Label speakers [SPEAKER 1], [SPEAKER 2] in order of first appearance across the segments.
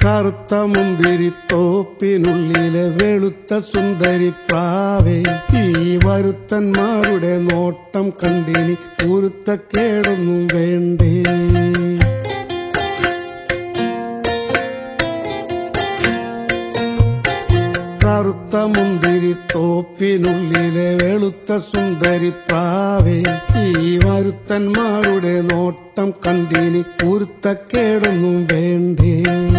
[SPEAKER 1] കറുത്ത മുന്തിരിത്തോപ്പിനുള്ളിലെ വെളുത്ത സുന്ദരി പ്രാവേ ഈ വരുത്തന്മാരുടെ നോട്ടം കണ്ടിനി ഉരുത്തക്കേടൊന്നും വേണ്ടേ കറുത്ത മുന്തിരി തോപ്പിനുള്ളിലെ വെളുത്ത സുന്ദരി പ്രാവേ ഈ വരുത്തന്മാരുടെ നോട്ടം കണ്ടിനി ഉരുത്തക്കേടൊന്നും വേണ്ടേ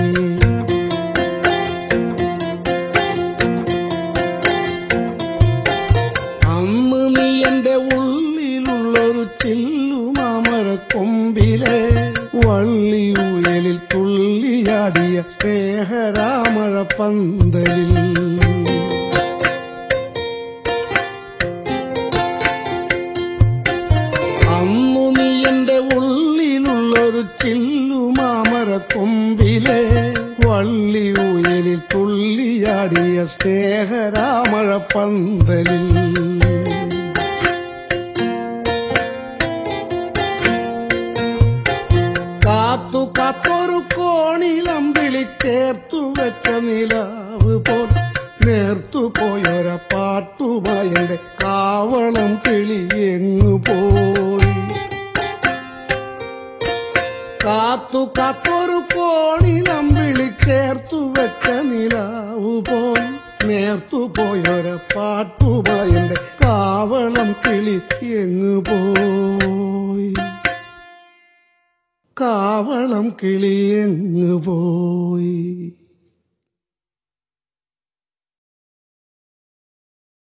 [SPEAKER 1] അന്ന് നീ എന്റെ ഉള്ളിലുള്ളൊരു ചില്ലുമാമര കൊമ്പിലെ വള്ളിയുഴലിൽ തുള്ളിയാടിയ സ്നേഹരാമഴ പന്തലിൽ അന്നു നീ എന്റെ ഉള്ളിലുള്ളൊരു ചില്ലുമാമര കൊമ്പിലെ വള്ളി ഉയരിൽ തുള്ളിയാടിയ സ്നേഹരാമഴ പന്തലിൽ കാത്തു കാത്തൊരു കോണിലം വിളിച്ചേർത്തു വെച്ച നിലാവ് പോൽ നേർത്തു പോയൊര പാട്ടുമായി എന്റെ കാവളം കിളി എങ്ങു പോയി കാത്തു കാത്തൊരു കോണിലം വിളിച്ചേർത്തു വെച്ച നിലാവ് പോൽ നേർത്തു പോയൊര പാട്ടുമായി എന്റെ കാവളം കിളി എങ്ങു പോയി കാവളം കിളിയങ്ങ് പോയി